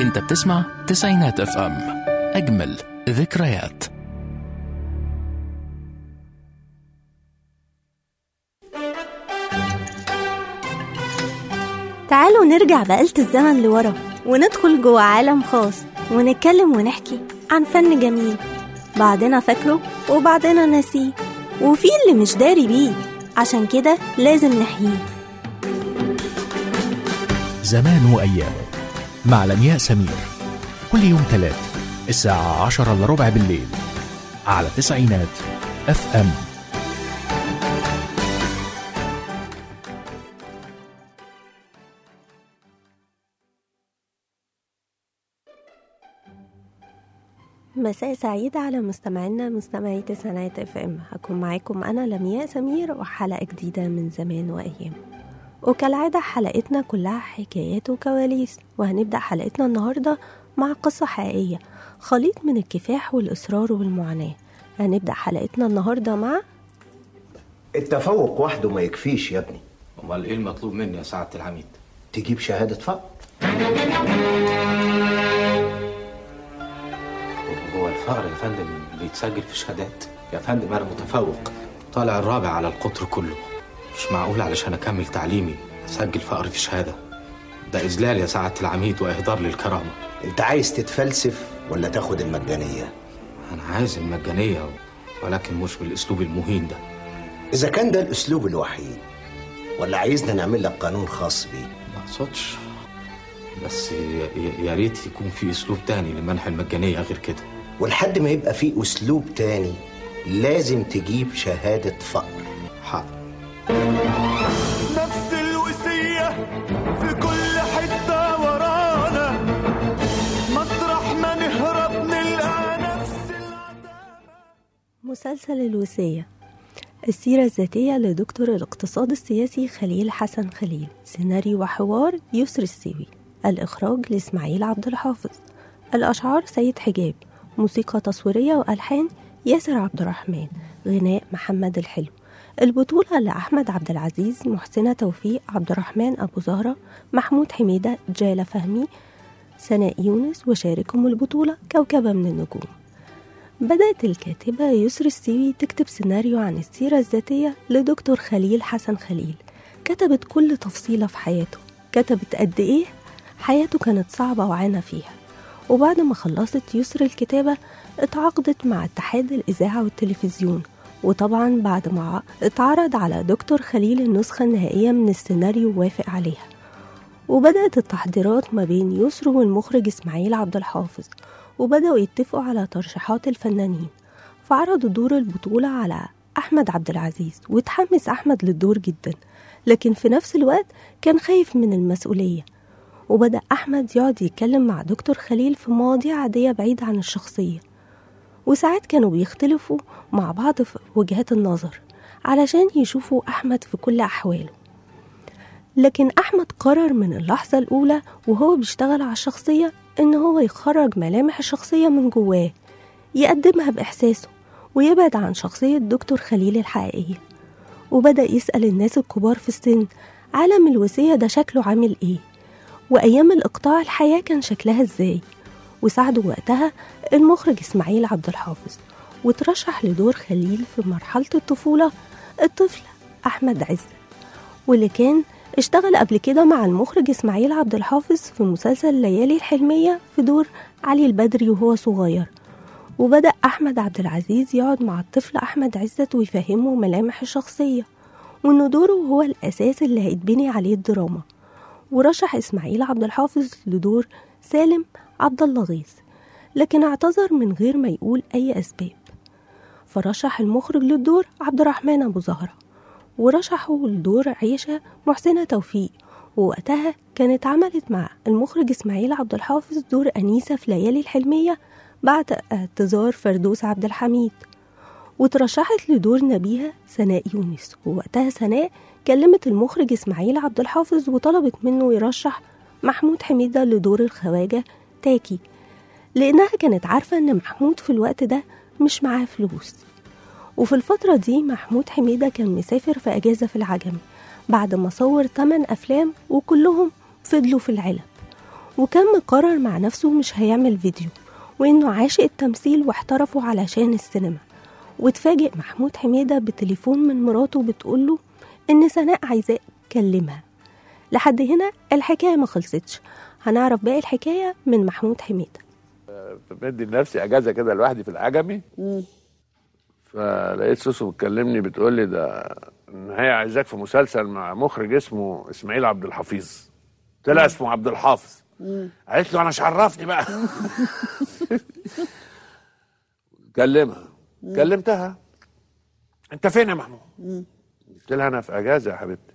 انت بتسمع تسعينات اف ام اجمل ذكريات تعالوا نرجع بآلة الزمن لورا وندخل جوه عالم خاص ونتكلم ونحكي عن فن جميل بعضنا فاكره وبعضنا ناسيه وفي اللي مش داري بيه عشان كده لازم نحييه زمان وأيامه مع لمياء سمير كل يوم تلات الساعة عشرة إلا ربع بالليل على تسعينات اف ام مساء سعيد على مستمعينا مستمعي تسعينات اف ام هكون معاكم انا لمياء سمير وحلقه جديده من زمان وايام وكالعاده حلقتنا كلها حكايات وكواليس وهنبدا حلقتنا النهارده مع قصه حقيقيه خليط من الكفاح والاصرار والمعاناه هنبدا حلقتنا النهارده مع التفوق وحده ما يكفيش يا ابني امال ايه المطلوب مني يا سعاده العميد تجيب شهادة فقر هو الفقر يا فندم بيتسجل في شهادات يا فندم انا متفوق طالع الرابع على القطر كله مش معقول علشان اكمل تعليمي اسجل فقر في شهاده ده اذلال يا سعاده العميد واهدار للكرامه انت عايز تتفلسف ولا تاخد المجانية انا عايز المجانيه ولكن مش بالاسلوب المهين ده اذا كان ده الاسلوب الوحيد ولا عايزنا نعمل لك قانون خاص بيه ما اقصدش بس ي- ي- يا ريت يكون في اسلوب تاني لمنح المجانيه غير كده ولحد ما يبقى في اسلوب تاني لازم تجيب شهادة فقر حاضر نفس الوصية في كل حتة ورانا مطرح ما نهرب نلقى نفس العذاب مسلسل الوصية السيرة الذاتية لدكتور الاقتصاد السياسي خليل حسن خليل سيناريو وحوار يسر السيوي الإخراج لإسماعيل عبد الحافظ الأشعار سيد حجاب موسيقى تصويرية وألحان ياسر عبد الرحمن غناء محمد الحلو البطولة لأحمد عبد العزيز محسنة توفيق عبد الرحمن أبو زهرة محمود حميدة جالة فهمي سناء يونس وشاركهم البطولة كوكبة من النجوم بدأت الكاتبة يسر السيوي تكتب سيناريو عن السيرة الذاتية لدكتور خليل حسن خليل كتبت كل تفصيلة في حياته كتبت قد إيه حياته كانت صعبة وعانى فيها وبعد ما خلصت يسر الكتابة اتعاقدت مع اتحاد الإذاعة والتلفزيون وطبعا بعد ما اتعرض على دكتور خليل النسخة النهائية من السيناريو وافق عليها وبدأت التحضيرات ما بين يسر والمخرج إسماعيل عبد الحافظ وبدأوا يتفقوا على ترشيحات الفنانين فعرضوا دور البطولة على أحمد عبد العزيز وتحمس أحمد للدور جدا لكن في نفس الوقت كان خايف من المسؤولية وبدأ أحمد يقعد يتكلم مع دكتور خليل في مواضيع عادية بعيدة عن الشخصية وساعات كانوا بيختلفوا مع بعض في وجهات النظر علشان يشوفوا أحمد في كل أحواله لكن أحمد قرر من اللحظة الأولى وهو بيشتغل على الشخصية إن هو يخرج ملامح الشخصية من جواه يقدمها بإحساسه ويبعد عن شخصية دكتور خليل الحقيقية وبدأ يسأل الناس الكبار في السن عالم الوصية ده شكله عامل إيه وأيام الإقطاع الحياة كان شكلها إزاي وساعده وقتها المخرج إسماعيل عبد الحافظ وترشح لدور خليل في مرحلة الطفولة الطفل أحمد عزت واللي كان اشتغل قبل كده مع المخرج إسماعيل عبد الحافظ في مسلسل ليالي الحلمية في دور علي البدري وهو صغير وبدأ أحمد عبد العزيز يقعد مع الطفل أحمد عزت ويفهمه ملامح الشخصية وإن دوره هو الأساس اللي هيتبني عليه الدراما ورشح إسماعيل عبد الحافظ لدور سالم عبد الله غيث لكن اعتذر من غير ما يقول أي أسباب فرشح المخرج للدور عبد الرحمن أبو زهرة ورشحوا لدور عيشة محسنة توفيق ووقتها كانت عملت مع المخرج إسماعيل عبد الحافظ دور أنيسة في ليالي الحلمية بعد اعتذار فردوس عبد الحميد وترشحت لدور نبيها سناء يونس ووقتها سناء كلمت المخرج إسماعيل عبد الحافظ وطلبت منه يرشح محمود حميدة لدور الخواجة تاكي لأنها كانت عارفة إن محمود في الوقت ده مش معاه فلوس وفي الفترة دي محمود حميدة كان مسافر في أجازة في العجمي بعد ما صور 8 أفلام وكلهم فضلوا في العلب وكان مقرر مع نفسه مش هيعمل فيديو وإنه عاشق التمثيل واحترفه علشان السينما واتفاجئ محمود حميدة بتليفون من مراته بتقوله إن سناء عايزاه كلمها لحد هنا الحكاية ما خلصتش هنعرف باقي الحكاية من محمود حميدة بدي لنفسي اجازه كده لوحدي في العجمي فلقيت سوسو بتكلمني بتقول لي ده ان هي عايزاك في مسلسل مع مخرج اسمه اسماعيل عبد الحفيظ قلت لها اسمه عبد الحافظ قالت له انا مش عرفني بقى كلمها كلمتها انت فين يا محمود قلت لها انا في اجازه يا حبيبتي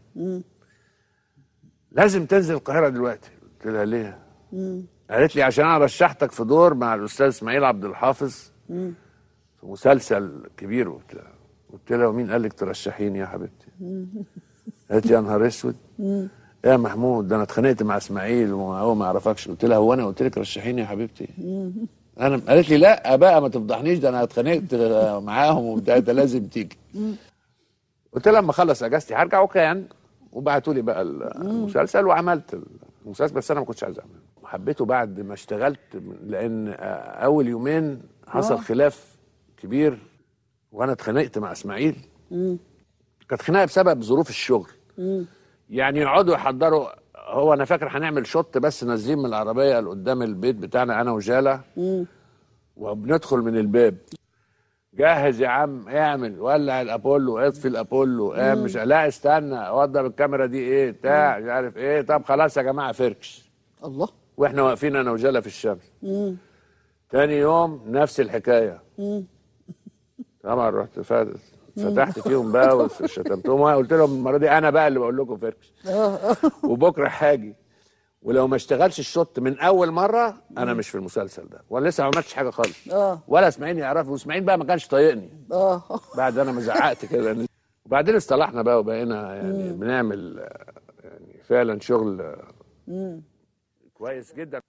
لازم تنزل القاهره دلوقتي قلت لها ليه قالت لي عشان انا رشحتك في دور مع الاستاذ اسماعيل عبد الحافظ في مسلسل كبير وبتاع قلت لها ومين قال لك ترشحيني يا حبيبتي قالت لي يا نهار اسود إيه يا محمود ده انا اتخانقت مع اسماعيل وهو ما يعرفكش قلت لها هو انا قلت لك رشحيني يا حبيبتي انا قالت لي لا بقى ما تفضحنيش ده انا اتخانقت معاهم وبتاع ده لازم تيجي قلت لها لما اخلص اجازتي هرجع وكان وبعتوا لي بقى المسلسل وعملت المسلسل بس انا ما كنتش عايز اعمله حبيته بعد ما اشتغلت لان اول يومين حصل خلاف كبير وانا اتخانقت مع اسماعيل كانت خناقه بسبب ظروف الشغل يعني يقعدوا يحضروا هو انا فاكر هنعمل شوت بس نازلين من العربيه اللي قدام البيت بتاعنا انا وجاله وبندخل من الباب جهز يا عم اعمل ولع الابولو اطفي الابولو اه مش لا استنى وضب الكاميرا دي ايه بتاع مش عارف ايه طب خلاص يا جماعه فركش الله واحنا واقفين انا وجاله في الشمس تاني يوم نفس الحكايه طبعا رحت فات- فتحت فيهم بقى وشتمتهم قلت لهم المره دي انا بقى اللي بقول لكم فركش وبكره هاجي ولو ما اشتغلش الشوت من اول مره انا مش في المسلسل ده وانا لسه ما عملتش حاجه خالص اه ولا اسماعيل يعرف واسماعيل بقى ما كانش طايقني اه بعد انا ما زعقت كده وبعدين اصطلحنا بقى وبقينا يعني بنعمل آه، يعني فعلا شغل آه، كويس جدا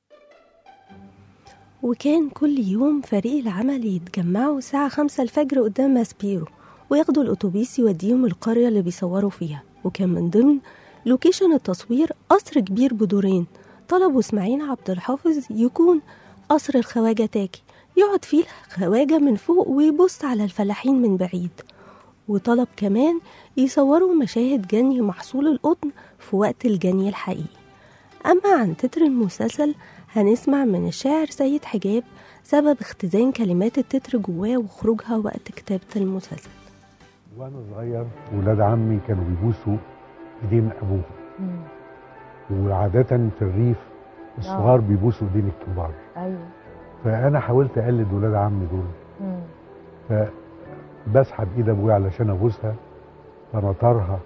وكان كل يوم فريق العمل يتجمعوا الساعة خمسة الفجر قدام ماسبيرو وياخدوا الأتوبيس يوديهم القرية اللي بيصوروا فيها وكان من ضمن لوكيشن التصوير قصر كبير بدورين طلبوا إسماعيل عبد الحافظ يكون قصر الخواجة تاكي يقعد فيه الخواجة من فوق ويبص على الفلاحين من بعيد وطلب كمان يصوروا مشاهد جني محصول القطن في وقت الجني الحقيقي أما عن تتر المسلسل هنسمع من الشاعر سيد حجاب سبب اختزان كلمات التتر جواه وخروجها وقت كتابة المسلسل وانا صغير ولاد عمي كانوا بيبوسوا ايدين ابوهم وعادة في الريف الصغار بيبوسوا ايدين الكبار ايوه فانا حاولت اقلد ولاد عمي دول مم. فبسحب ايد ابويا علشان ابوسها فنطرها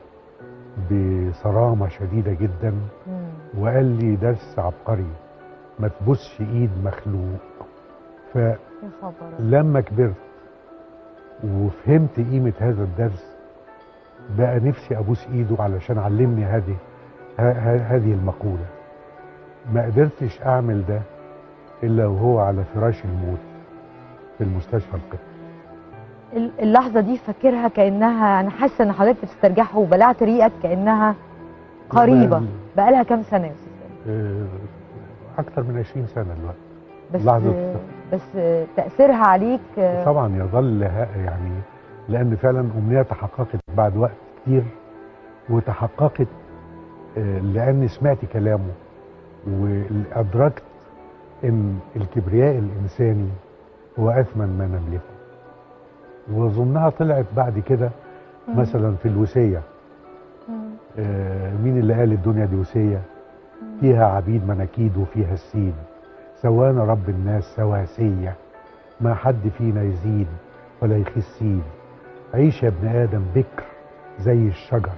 بصرامة شديدة جدا مم. وقال لي درس عبقري ما تبوسش ايد مخلوق يا خبر فلما كبرت وفهمت قيمة هذا الدرس بقى نفسي ابوس ايده علشان علمني هذه ه- ه- هذه المقولة ما قدرتش اعمل ده الا وهو على فراش الموت في المستشفى القبطي ال- اللحظه دي فاكرها كانها انا حاسه ان حضرتك بتسترجعها وبلعت ريقك كانها قريبه ما- بقالها كام سنه يا استاذ آه، اكتر من 20 سنة دلوقتي بس لحظة بس تاثيرها عليك طبعا يظل ها- يعني لان فعلا امنيه تحققت بعد وقت كتير وتحققت آه، لاني سمعت كلامه وادركت ان الكبرياء الانساني هو اثمن ما نملكه واظنها طلعت بعد كده مثلا في الوسيه آه، مين اللي قال الدنيا دي وسيه فيها عبيد مناكيد وفيها السيد سوانا رب الناس سواسيه ما حد فينا يزيد ولا يخسيد عيش يا ابن ادم بكر زي الشجر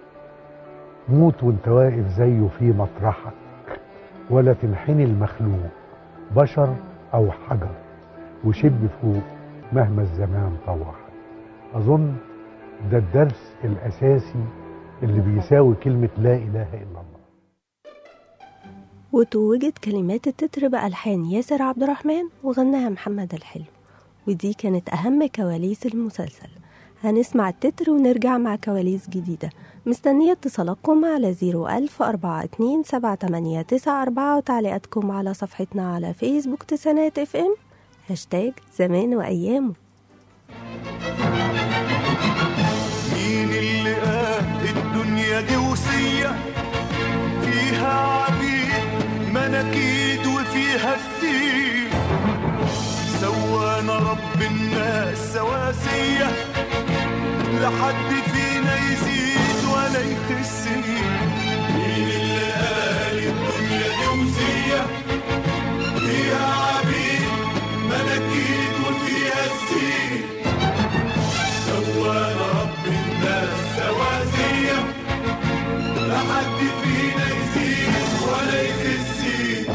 موت وانت واقف زيه في مطرحك ولا تنحني المخلوق بشر او حجر وشب فوق مهما الزمان طوحك اظن ده الدرس الاساسي اللي بيساوي كلمه لا اله الا الله وتوجت كلمات التتر بألحان ياسر عبد الرحمن وغناها محمد الحلو ودي كانت أهم كواليس المسلسل هنسمع التتر ونرجع مع كواليس جديدة مستنية اتصالاتكم على 01000 42 7894 وتعليقاتكم على صفحتنا على فيسبوك تسانات اف ام هاشتاج زمان وأيامه مين اللي قال الدنيا دي وصية فيها عبيد مناكيد وفيها السير سوانا رب الناس سواسية لحد فينا يزيد ولا يخس مين اللي قال الدنيا دي وصية فيها عبيد مناكيد وفيها السير سوانا رب الناس سواسية لحد فينا يزيد ولا يخسي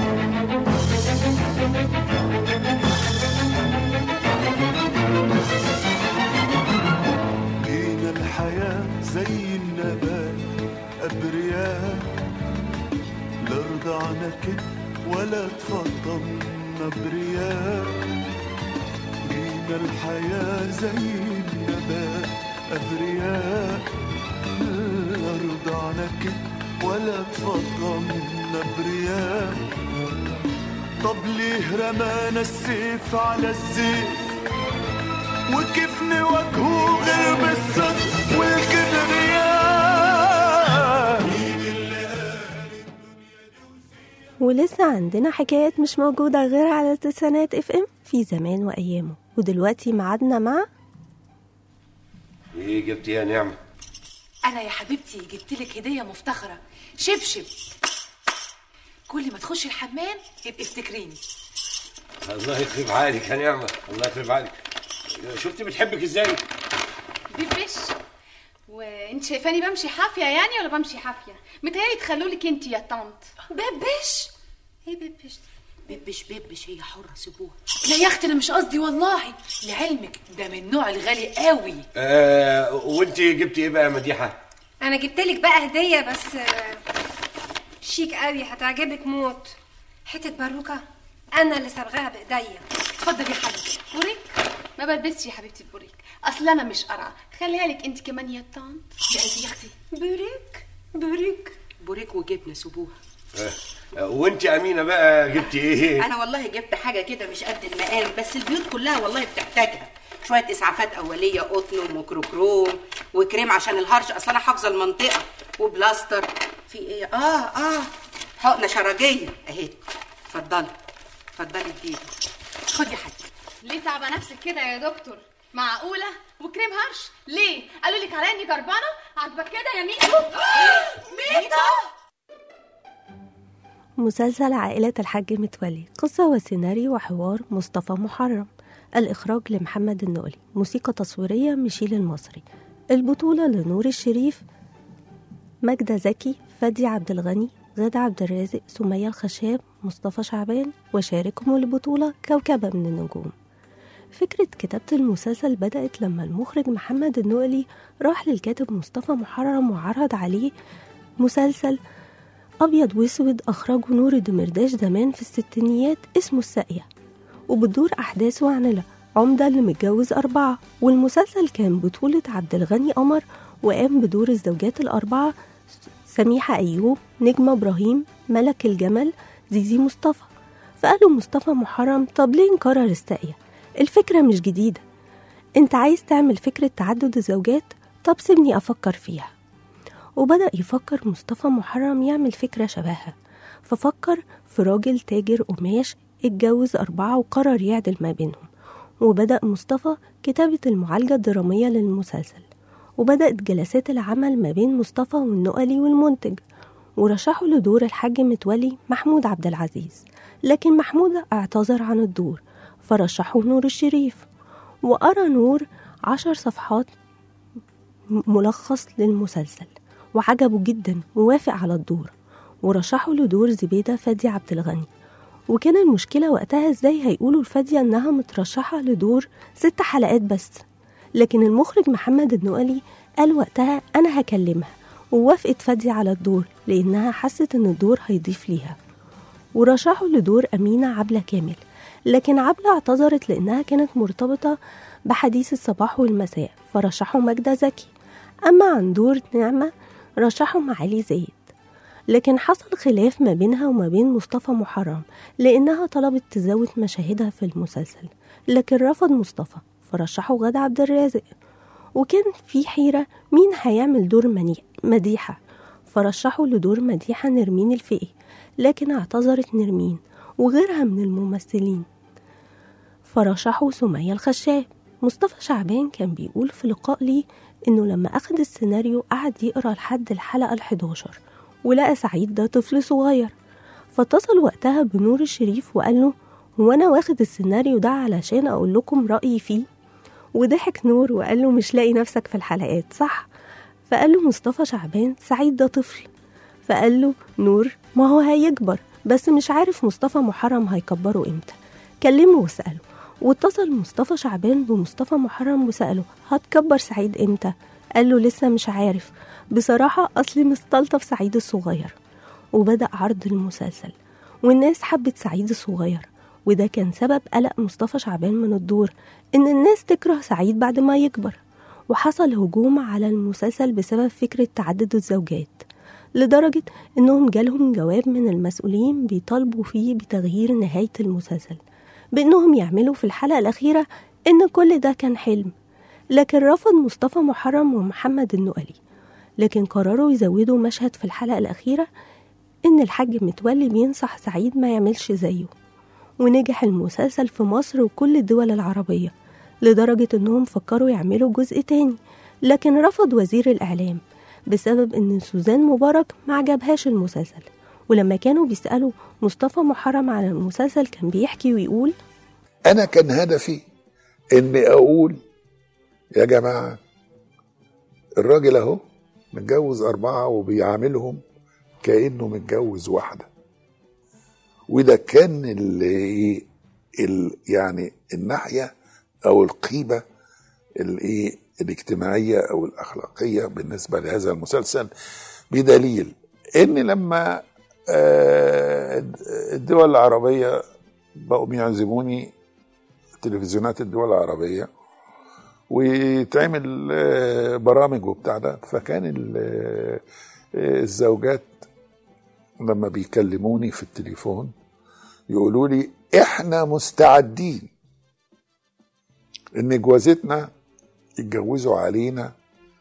جينا الحياة زي النبات أبرياء لا رضعنا كده ولا تفضلنا برياء جينا الحياة زي النبات أبرياء لا رضعنا كده ولا تفضلنا برياء طب ليه رمانا السيف على الزيف وكيف نواجهه غير بالصدق والكبرياء ولسه عندنا حكايات مش موجودة غير على تسانات اف ام في زمان وأيامه ودلوقتي معادنا مع ايه جبت يا نعمة انا يا حبيبتي جبت لك هديه مفتخره شبشب كل ما تخشي الحمام يبقى افتكريني الله يخرب عقلك يا نعمة الله يخرب عقلك شفتي بتحبك ازاي بيبش وانت شايفاني بمشي حافيه يعني ولا بمشي حافيه متهيألي تخلوا لك انت يا طنط بيبش ايه بيبش بيبش بيبش هي حره سيبوها لا يا اختي انا مش قصدي والله لعلمك ده من النوع الغالي قوي آه وانت جبتي ايه بقى يا مديحة انا جبت لك بقى هديه بس آه، شيك قوي هتعجبك موت حته باروكه انا اللي صبغاها بايديا اتفضلي يا حبيبتي بوريك ما بلبسش يا حبيبتي بوريك اصل انا مش قرعه خليها لك انت كمان يا طنط يا قلبي يا اختي بوريك بوريك بوريك وجبنه سيبوها آه آه، وانت امينه بقى جبتي ايه انا والله جبت حاجه كده مش قد المقام بس البيوت كلها والله بتحتاجها شويه اسعافات اوليه قطن وميكروكروم وكريم عشان الهرش اصل انا حافظه المنطقه وبلاستر في ايه اه اه حقنه شرجيه اهي اتفضلي اتفضلي اديني خدي يا حبيبتي ليه تعبه نفسك كده يا دكتور معقوله وكريم هرش ليه قالوا لك عليا اني جربانه عاجبك كده يا ميتو ميتو مسلسل عائلة الحاج متولي قصة وسيناريو وحوار مصطفى محرم الإخراج لمحمد النقلي موسيقى تصويرية ميشيل المصري البطولة لنور الشريف ماجدة زكي فادي عبد الغني غادة عبد الرازق سمية الخشاب مصطفى شعبان وشاركهم البطولة كوكبة من النجوم فكرة كتابة المسلسل بدأت لما المخرج محمد النقلي راح للكاتب مصطفى محرم وعرض عليه مسلسل أبيض وأسود أخرجه نور الدمرداش زمان في الستينيات اسمه الساقية وبتدور أحداثه عن العمدة اللي متجوز أربعة والمسلسل كان بطولة عبد الغني قمر وقام بدور الزوجات الأربعة سميحة أيوب نجمة إبراهيم ملك الجمل زيزي مصطفى فقالوا مصطفى محرم طب ليه نكرر الساقية الفكرة مش جديدة انت عايز تعمل فكرة تعدد الزوجات طب سيبني أفكر فيها وبدأ يفكر مصطفى محرم يعمل فكرة شبهها ففكر في راجل تاجر قماش اتجوز أربعة وقرر يعدل ما بينهم وبدأ مصطفى كتابة المعالجة الدرامية للمسلسل وبدأت جلسات العمل ما بين مصطفى والنقلي والمنتج ورشحوا لدور الحاج متولي محمود عبد العزيز لكن محمود اعتذر عن الدور فرشحوا نور الشريف وقرأ نور عشر صفحات ملخص للمسلسل وعجبه جدا ووافق على الدور ورشحوا له دور زبيدة فادي عبد الغني وكان المشكلة وقتها ازاي هيقولوا لفادية انها مترشحة لدور ست حلقات بس لكن المخرج محمد النقلي قال وقتها انا هكلمها ووافقت فادية على الدور لانها حست ان الدور هيضيف ليها ورشحوا لدور أمينة عبلة كامل لكن عبلة اعتذرت لأنها كانت مرتبطة بحديث الصباح والمساء فرشحوا ماجدة زكي أما عن دور نعمة رشحوا معالي زايد لكن حصل خلاف ما بينها وما بين مصطفى محرم لأنها طلبت تزود مشاهدها في المسلسل لكن رفض مصطفى فرشحوا غادة عبد الرازق وكان في حيرة مين هيعمل دور مني- مديحة فرشحوا لدور مديحة نرمين الفقي لكن اعتذرت نرمين وغيرها من الممثلين فرشحوا سمية الخشاب مصطفى شعبان كان بيقول في لقاء ليه إنه لما أخد السيناريو قعد يقرأ لحد الحلقة الحداشر ولقى سعيد ده طفل صغير فاتصل وقتها بنور الشريف وقال له هو أنا واخد السيناريو ده علشان أقول لكم رأيي فيه وضحك نور وقال له مش لاقي نفسك في الحلقات صح فقال له مصطفى شعبان سعيد ده طفل فقال له نور ما هو هيكبر بس مش عارف مصطفى محرم هيكبره امتى كلمه وسأله واتصل مصطفى شعبان بمصطفى محرم وسأله هتكبر سعيد امتى قال له لسه مش عارف بصراحة أصلي مستلطف سعيد الصغير وبدأ عرض المسلسل والناس حبت سعيد الصغير وده كان سبب قلق مصطفى شعبان من الدور إن الناس تكره سعيد بعد ما يكبر وحصل هجوم على المسلسل بسبب فكرة تعدد الزوجات لدرجة إنهم جالهم جواب من المسؤولين بيطالبوا فيه بتغيير نهاية المسلسل بإنهم يعملوا في الحلقة الأخيرة إن كل ده كان حلم لكن رفض مصطفى محرم ومحمد النقلي لكن قرروا يزودوا مشهد في الحلقة الأخيرة إن الحاج متولي بينصح سعيد ما يعملش زيه ونجح المسلسل في مصر وكل الدول العربية لدرجة إنهم فكروا يعملوا جزء تاني لكن رفض وزير الإعلام بسبب إن سوزان مبارك ما عجبهاش المسلسل ولما كانوا بيسألوا مصطفى محرم على المسلسل كان بيحكي ويقول انا كان هدفي اني اقول يا جماعه الراجل اهو متجوز اربعه وبيعاملهم كانه متجوز واحده وده كان اللي ال يعني الناحيه او القيمه الايه الاجتماعيه او الاخلاقيه بالنسبه لهذا المسلسل بدليل ان لما آه، الدول العربيه بقوا يعزموني تلفزيونات الدول العربيه ويتعمل آه، برامج وبتاع ده فكان ال- آه، الزوجات لما بيكلموني في التليفون يقولوا لي احنا مستعدين ان جوازتنا يتجوزوا علينا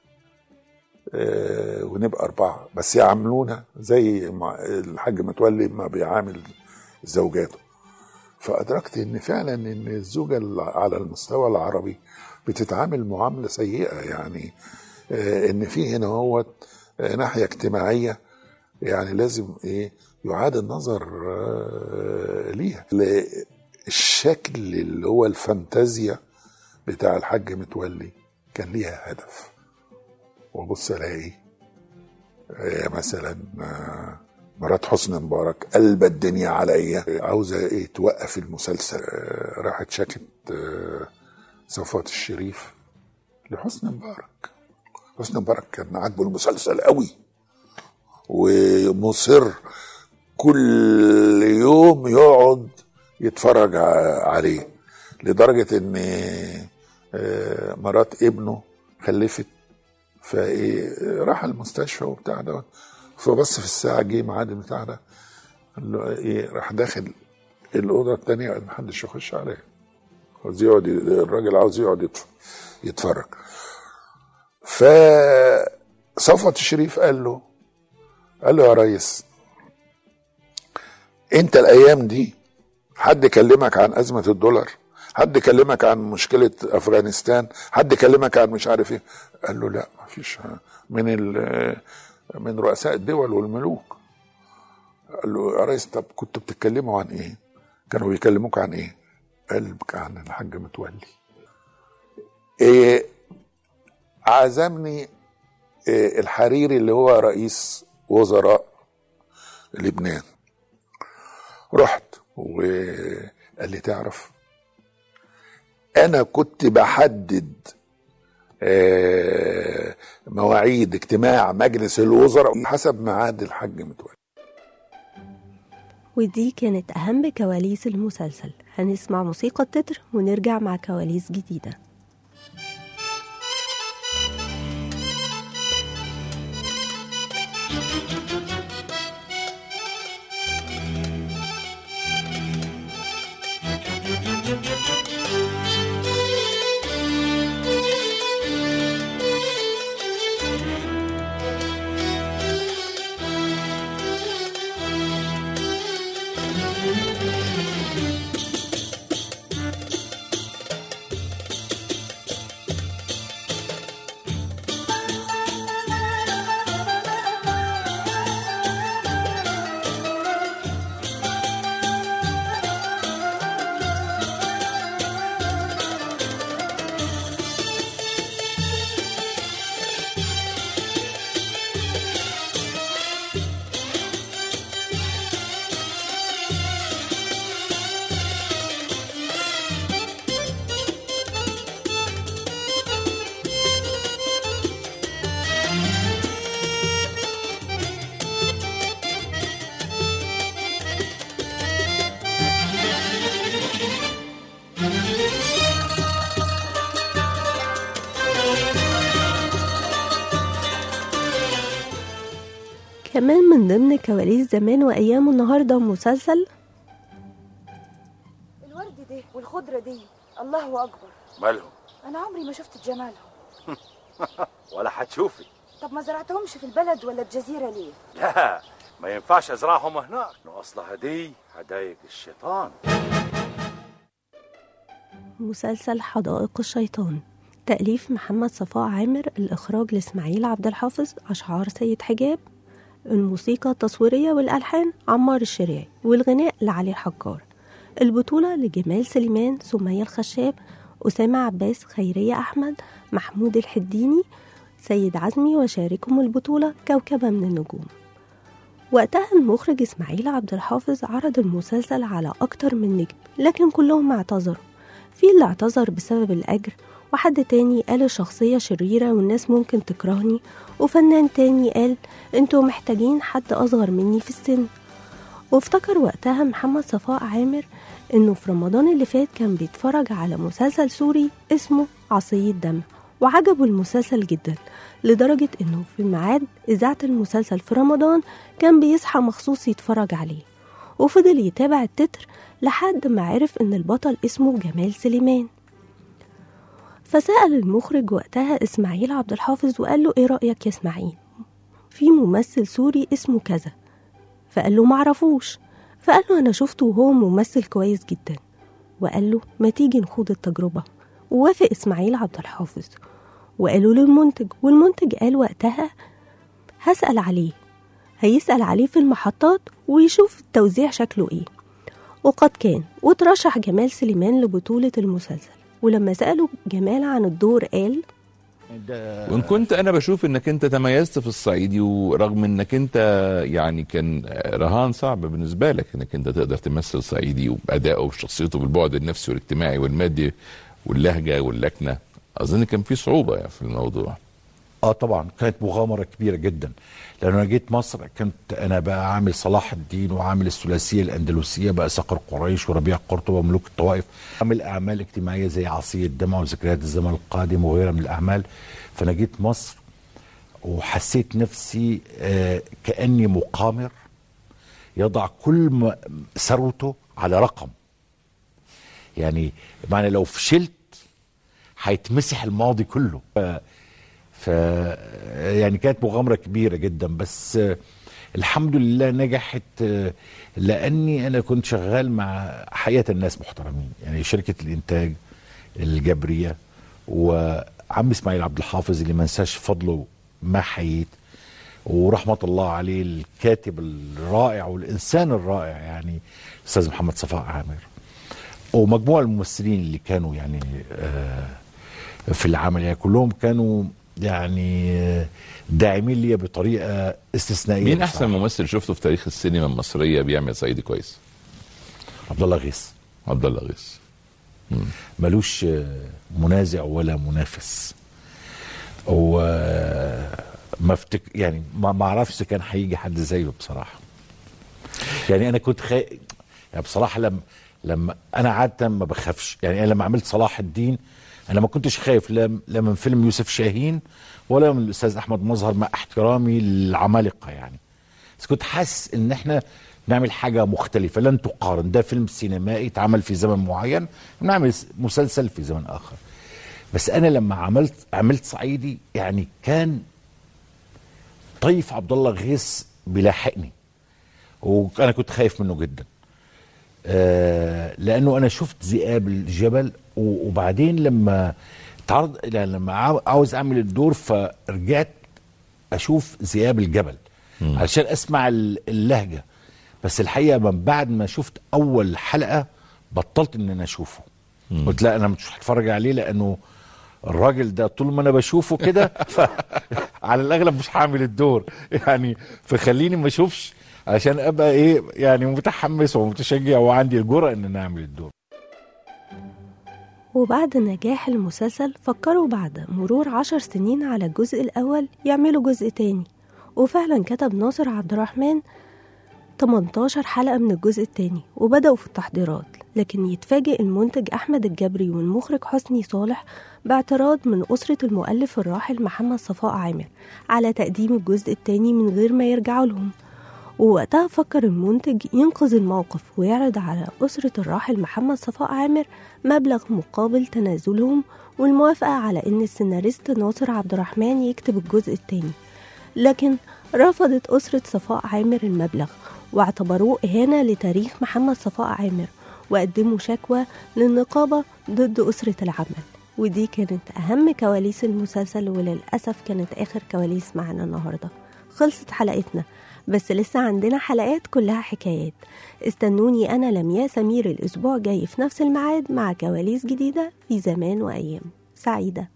آه، ونبقى أربعة بس يعاملونا زي ما الحاج متولي ما بيعامل زوجاته فأدركت إن فعلا إن الزوجة ال- على المستوى العربي بتتعامل معاملة سيئة يعني آه، إن في هنا هو آه، ناحية اجتماعية يعني لازم إيه يعاد النظر آه، ليها ل- الشكل اللي هو الفانتازيا بتاع الحاج متولي كان ليها هدف وابص الاقي آه، مثلا آه، مرات حسني مبارك قلب الدنيا عليا عاوزه ايه توقف المسلسل آه، راحت شكت آه، صفوت الشريف لحسني مبارك حسني مبارك كان عاجبه المسلسل قوي ومصر كل يوم يقعد يتفرج ع- عليه لدرجة ان آه، مرات ابنه خلفت فايه راح المستشفى وبتاع ده فبص في الساعة جه ميعاد بتاع ده قال له ايه راح داخل الأوضة التانية قال محدش يخش عليه عاوز يقعد الراجل عاوز يقعد يتف- يتفرج فصفوت الشريف قال له قال له يا ريس انت الايام دي حد كلمك عن ازمه الدولار حد كلمك عن مشكله افغانستان حد كلمك عن مش عارف ايه قال له لا ما فيش من ال- من رؤساء الدول والملوك قال له يا ريس طب كنتوا بتتكلموا عن ايه كانوا بيكلموك عن ايه قال عن الحاج متولي إيه عزمني إيه الحريري اللي هو رئيس وزراء لبنان رحت وقال لي تعرف انا كنت بحدد آه، مواعيد اجتماع مجلس الوزراء حسب ميعاد الحاج متولي ودي كانت أهم كواليس المسلسل هنسمع موسيقى التتر ونرجع مع كواليس جديدة كمان من ضمن كواليس زمان وأيام النهاردة مسلسل الورد ده والخضرة دي الله أكبر مالهم أنا عمري ما شفت جمالهم ولا هتشوفي طب ما زرعتهمش في البلد ولا الجزيرة ليه؟ لا ما ينفعش ازرعهم هناك إنه اصلها دي هدايق الشيطان مسلسل حدائق الشيطان تأليف محمد صفاء عامر الإخراج لإسماعيل عبد الحافظ أشعار سيد حجاب الموسيقى التصويرية والألحان عمار الشريعي والغناء لعلي الحجار البطولة لجمال سليمان سمية الخشاب أسامة عباس خيرية أحمد محمود الحديني سيد عزمي وشاركهم البطولة كوكبة من النجوم وقتها المخرج إسماعيل عبد الحافظ عرض المسلسل على أكتر من نجم لكن كلهم اعتذروا في اللي اعتذر بسبب الأجر وحد تاني قال الشخصية شريرة والناس ممكن تكرهني وفنان تاني قال انتوا محتاجين حد أصغر مني في السن وافتكر وقتها محمد صفاء عامر انه في رمضان اللي فات كان بيتفرج على مسلسل سوري اسمه عصية دم وعجبه المسلسل جدا لدرجة انه في ميعاد اذاعة المسلسل في رمضان كان بيصحى مخصوص يتفرج عليه وفضل يتابع التتر لحد ما عرف ان البطل اسمه جمال سليمان فسأل المخرج وقتها إسماعيل عبد الحافظ وقال له إيه رأيك يا إسماعيل في ممثل سوري اسمه كذا فقال له معرفوش فقال له أنا شفته وهو ممثل كويس جدا وقال له ما تيجي نخوض التجربة ووافق إسماعيل عبد الحافظ وقالوا للمنتج والمنتج قال وقتها هسأل عليه هيسأل عليه في المحطات ويشوف التوزيع شكله إيه وقد كان وترشح جمال سليمان لبطولة المسلسل ولما سألوا جمال عن الدور قال وان كنت انا بشوف انك انت تميزت في الصعيدي ورغم انك انت يعني كان رهان صعب بالنسبه لك انك انت تقدر تمثل صعيدي وبادائه وبشخصيته بالبعد النفسي والاجتماعي والمادي واللهجه واللكنه اظن كان في صعوبه في الموضوع اه طبعا كانت مغامره كبيره جدا لان انا جيت مصر كنت انا بقى عامل صلاح الدين وعامل الثلاثيه الاندلسيه بقى صقر قريش وربيع قرطبه وملوك الطوائف عامل اعمال اجتماعيه زي عصي الدمع وذكريات الزمن القادم وغيرها من الاعمال فانا جيت مصر وحسيت نفسي آه كاني مقامر يضع كل ثروته على رقم يعني معنى لو فشلت هيتمسح الماضي كله ف... ف يعني كانت مغامره كبيره جدا بس الحمد لله نجحت لاني انا كنت شغال مع حقيقه الناس محترمين يعني شركه الانتاج الجبريه وعم اسماعيل عبد الحافظ اللي ما انساش فضله ما حييت ورحمه الله عليه الكاتب الرائع والانسان الرائع يعني الاستاذ محمد صفاء عامر ومجموعه الممثلين اللي كانوا يعني في العمل يعني كلهم كانوا يعني داعمين ليا بطريقه استثنائيه مين احسن ممثل شفته في تاريخ السينما المصريه بيعمل صعيدي كويس؟ عبد الله غيث عبد الله غيث ملوش منازع ولا منافس و ما افتك يعني ما ما اعرفش كان هيجي حد زيه بصراحه يعني انا كنت خا... يعني بصراحه لما لما انا عاده ما بخافش يعني انا لما عملت صلاح الدين انا ما كنتش خايف لا لا من فيلم يوسف شاهين ولا من الاستاذ احمد مظهر مع احترامي للعمالقه يعني بس كنت حاسس ان احنا نعمل حاجه مختلفه لن تقارن ده فيلم سينمائي اتعمل في زمن معين نعمل مسلسل في زمن اخر بس انا لما عملت عملت صعيدي يعني كان طيف عبد الله غيث بيلاحقني وانا كنت خايف منه جدا آه لانه انا شفت ذئاب الجبل و- وبعدين لما تعرض يعني لما عاو- عاوز اعمل الدور فرجعت اشوف ذئاب الجبل علشان اسمع ال- اللهجه بس الحقيقه من بعد ما شفت اول حلقه بطلت ان انا اشوفه قلت لا انا مش هتفرج عليه لانه الراجل ده طول ما انا بشوفه كده ف- على الاغلب مش هعمل الدور يعني فخليني ما اشوفش عشان ابقى ايه يعني متحمس ومتشجع وعندي الجرأه ان انا اعمل الدور وبعد نجاح المسلسل فكروا بعد مرور عشر سنين على الجزء الأول يعملوا جزء تاني وفعلا كتب ناصر عبد الرحمن 18 حلقة من الجزء التاني وبدأوا في التحضيرات لكن يتفاجئ المنتج أحمد الجبري والمخرج حسني صالح باعتراض من أسرة المؤلف الراحل محمد صفاء عامر على تقديم الجزء التاني من غير ما يرجعوا لهم ووقتها فكر المنتج ينقذ الموقف ويعرض على أسرة الراحل محمد صفاء عامر مبلغ مقابل تنازلهم والموافقة على إن السيناريست ناصر عبد الرحمن يكتب الجزء التاني لكن رفضت أسرة صفاء عامر المبلغ واعتبروه إهانة لتاريخ محمد صفاء عامر وقدموا شكوى للنقابة ضد أسرة العمل ودي كانت أهم كواليس المسلسل وللأسف كانت آخر كواليس معنا النهاردة خلصت حلقتنا بس لسه عندنا حلقات كلها حكايات استنوني أنا لميا سمير الأسبوع جاي في نفس الميعاد مع كواليس جديدة في زمان وأيام سعيدة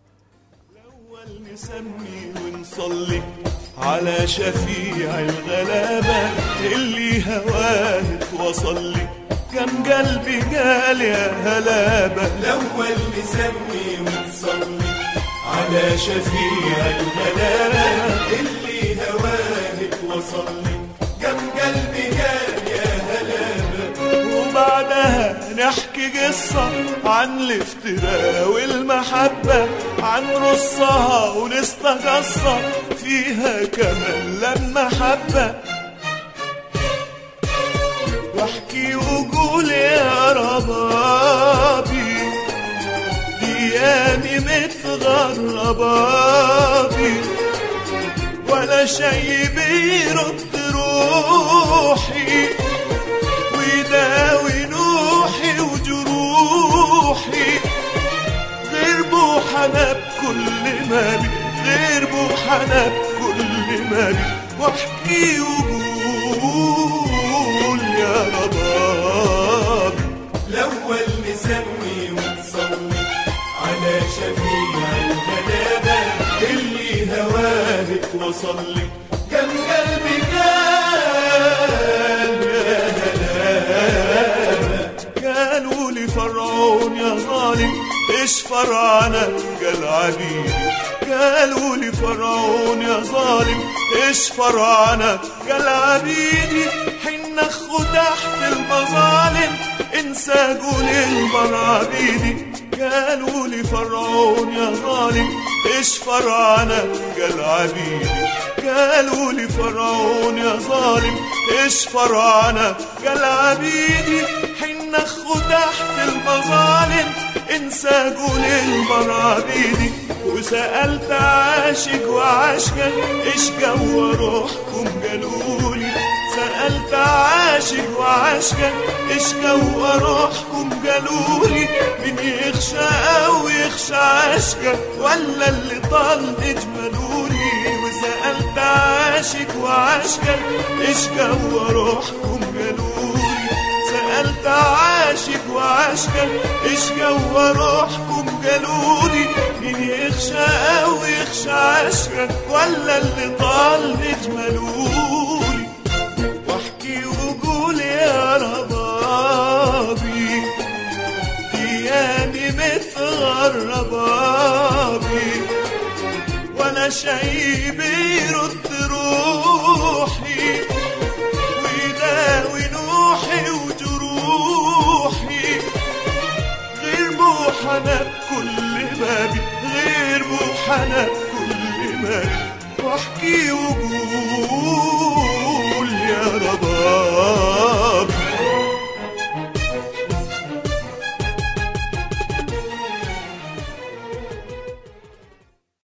نسمي ونصلي على شفيع الغلابة اللي هواه اتوصل لي كم قلبي قال يا هلابة الأول نسمي ونصلي على شفيع الغلابة اللي هواه اتوصل لي كم قلبي قال يا هلابة وبعدها نحكي قصة عن الافتراء والمحبة عن رصها ونستقصة فيها كمان لما حبة واحكي وقول يا ربابي دياني متغربة بي ولا شي بيرد روحي ويداوي نوحي وجروحي غير بوحنا بكل ما بي غير بوحنا بكل ما بي واحكي وقول يا رباب الأول نسمي ونصلي على شفيع الغلابة اللي هواه اتوصل لي كم قلبي قال يا هلابة قالوا لي فرعون يا ظالم ايش فرعنا قال عبيدي قالوا لي فرعون يا ظالم ايش فرعنا قال عبيدي حين اخو تحت المظالم انسى قول البر عبيدي قالوا لي فرعون يا ظالم ايش فرعنا قال عبيدي قالوا لي فرعون يا ظالم ايش فرعنا قال عبيدي حين اخو تحت المظالم انسى قول البر عبيدي وسألت عاشق وعاشقا ايش جوا روحكم قالولي سألت عاشق وعاشقا ايش جوا روحكم قالولي من يخشى او يخشى عاشقا ولا اللي طال اجملولي وسألت عاشق وعاشقا ايش جوا روحكم قالولي سألت عاشق وعاشقا ايش جوا روحكم قالولي مين يخشى او يخشى عاشقا ولا اللي طال اجملولي واحكي وقول يا ربابي دياني متغربة بي ولا شي بيرد